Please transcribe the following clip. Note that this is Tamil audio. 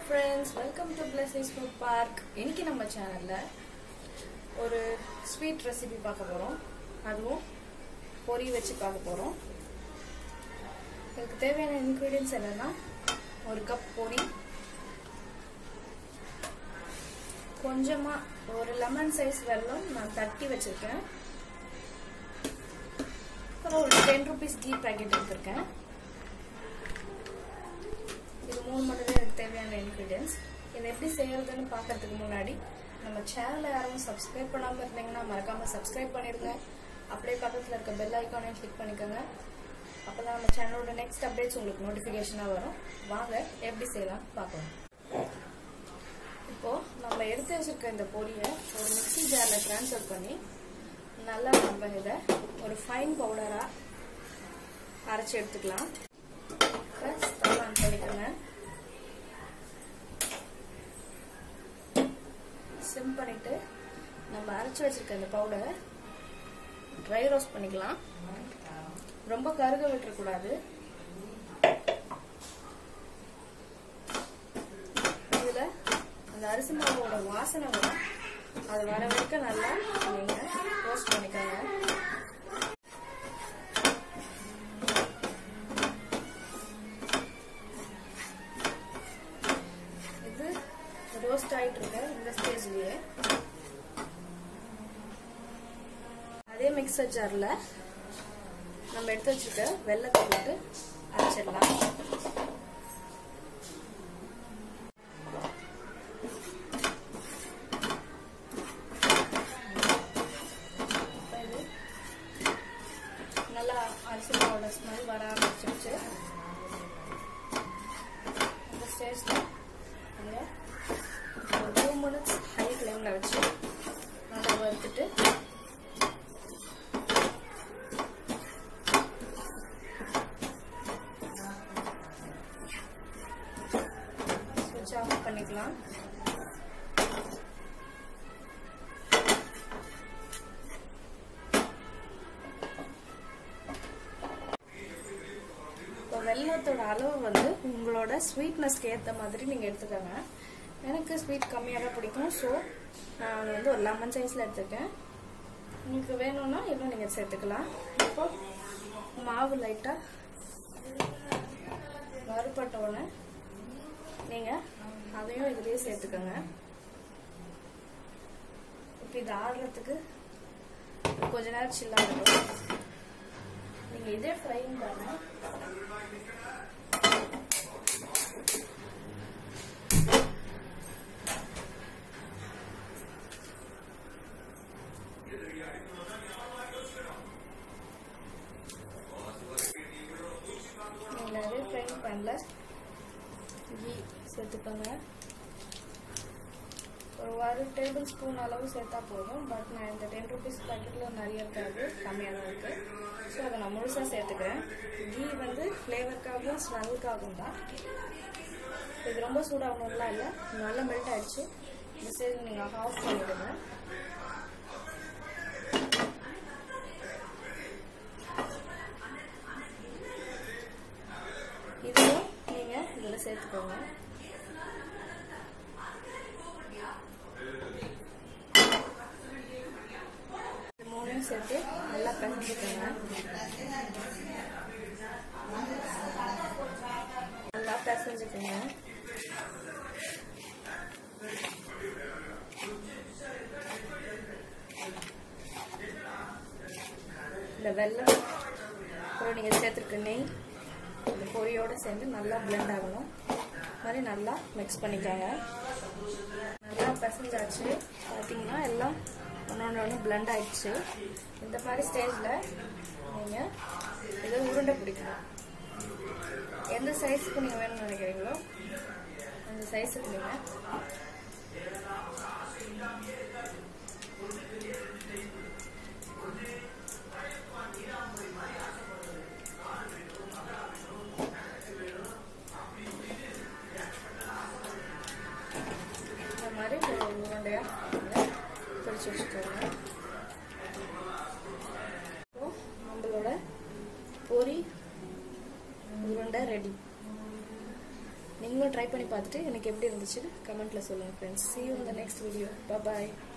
friends welcome to blessings food park இன்னைக்கு நம்ம சேனல்ல ஒரு ஸ்வீட் ரெசிபி பார்க்க போறோம் அதுவும் பொரி வச்சு பார்க்க போறோம் இதுக்கு தேவையான இன்க்ரீடியன்ஸ் என்னன்னா ஒரு கப் பொரி கொஞ்சமா ஒரு லெமன் சைஸ் வெல்லம் நான் தட்டி வச்சிருக்கேன் அப்புறம் ஒரு டென் ருபீஸ் கீ பேக்கெட் எடுத்திருக்கேன் இது மூணு மட்டும் தான் எனக்கு தேவையான இன்க்ரீடியன்ஸ் இதை எப்படி செய்யறதுன்னு பார்க்கறதுக்கு முன்னாடி நம்ம சேனலை யாரும் சப்ஸ்கிரைப் பண்ணாமல் இருந்தீங்கன்னா மறக்காம சப்ஸ்கிரைப் பண்ணிடுங்க அப்படியே பக்கத்தில் இருக்க பெல் ஐக்கானையும் கிளிக் பண்ணிக்கோங்க அப்போ தான் நம்ம சேனலோட நெக்ஸ்ட் அப்டேட்ஸ் உங்களுக்கு நோட்டிஃபிகேஷனாக வரும் வாங்க எப்படி செய்யலாம் பார்க்கலாம் இப்போ நம்ம எடுத்து வச்சிருக்க இந்த பொடியை ஒரு மிக்ஸி ஜாரில் ட்ரான்ஸ்ஃபர் பண்ணி நல்லா நம்ம இதை ஒரு ஃபைன் பவுடராக அரைச்சி எடுத்துக்கலாம் ஸ்டவ் ஆன் பண்ணிக்கோங்க சிம் பண்ணிட்டு நம்ம அரைச்சி வச்சிருக்க இந்த பவுடரை ட்ரை ரோஸ்ட் பண்ணிக்கலாம் ரொம்ப கருக விட்டுறக்கூடாது இதுல அந்த அரிசி மாவோட வாசனை வரும் அது வர வரைக்கும் நல்லா நீங்க ரோஸ்ட் பண்ணிக்கோங்க இது ரோஸ்ட் ஆயிட்டு இருக்க இந்த ஸ்டேஜ்லயே அதே மிக்சர் ஜார்ல நம்ம எடுத்து வச்சிருக்க வெள்ளத்தை போட்டு அரைச்சிடலாம் இது நல்லா அரிசி மாவோட ஸ்மெல் வர ஆரம்பிச்சிருச்சு இந்த ஸ்டேஜ்ல நீங்கள் ஒரு டூ மினிட்ஸ் ஹை ஃப்ளேமில் வச்சு நல்லா வறுத்துட்டு ஸ்விட்ச் ஆஃப் பண்ணிக்கலாம் இப்போ வெள்ளத்தோட அளவு வந்து உங்களோட ஸ்வீட்னஸ்க்கு ஏற்ற மாதிரி நீங்கள் எடுத்துக்கோங்க எனக்கு ஸ்வீட் கம்மியாக தான் பிடிக்கும் ஸோ நான் வந்து ஒரு லெமன் சைஸில் எடுத்துருக்கேன் உங்களுக்கு வேணும்னா இன்னும் நீங்கள் சேர்த்துக்கலாம் இப்போ மாவு லைட்டாக வறுபட்ட உடனே நீங்கள் அதையும் இதுலேயே சேர்த்துக்கோங்க இப்போ இது ஆடுறதுக்கு கொஞ்ச நேரம் சில்லாக இருக்கும் நீங்கள் இதே ஃப்ரைங் பண்ண நிறைய ஃப்ரைங் பேனில் கீ சேர்த்துக்கோங்க ஒரு ஒரு டேபிள் ஸ்பூன் அளவு சேர்த்தா போதும் பட் நான் இந்த டென் ருபீஸ் பேக்கெட்டில் நிறைய இருக்காது கம்மியாக தான் இருக்குது ஸோ அதை நான் முழுசாக சேர்த்துக்கிறேன் கீ வந்து ஃப்ளேவருக்காகவும் ஸ்மெல்லுக்காகவும் தான் இது ரொம்ப சூடாகணும்லாம் இல்லை நல்லா மெல்ட் ஆயிடுச்சு இந்த ஸ்டேஜ் நீங்கள் ஆஃப் பண்ணிவிடுங்க இதையும் நீங்கள் இதில் சேர்த்துக்கோங்க இது மூணையும் சேர்த்து நல்லா பிசைஞ்சுக்கோங்க நல்லா பிசைஞ்சுக்கோங்க இந்த வெள்ளம் அப்புறம் நீங்கள் சேர்த்துருக்க நெய் இந்த பொரியோடு சேர்ந்து நல்லா பிளெண்ட் ஆகணும் மாதிரி நல்லா மிக்ஸ் பண்ணிக்கோங்க நல்லா பிசைஞ்சாச்சு பார்த்தீங்கன்னா எல்லாம் ஒன்று ஒன்று பிளெண்ட் ஆயிடுச்சு இந்த மாதிரி ஸ்டேஜில் நீங்கள் இதை உருண்டை பிடிக்கணும் எந்த சைஸுக்கு நீங்கள் வேணும்னு நினைக்கிறீங்களோ அந்த சைஸுக்கு நீங்கள் இந்த மாதிரி ஒரு உருண்டையாக பிடிச்சி வச்சுக்கோங்க இப்போ நம்மளோட பொரி உருண்டை ரெடி நீங்களும் ட்ரை ட்ரை பண்ணி பார்த்துட்டு எனக்கு எப்படி இருந்துச்சுன்னு கமெண்ட்ல சொல்லுங்க friends see you in the next video bye bye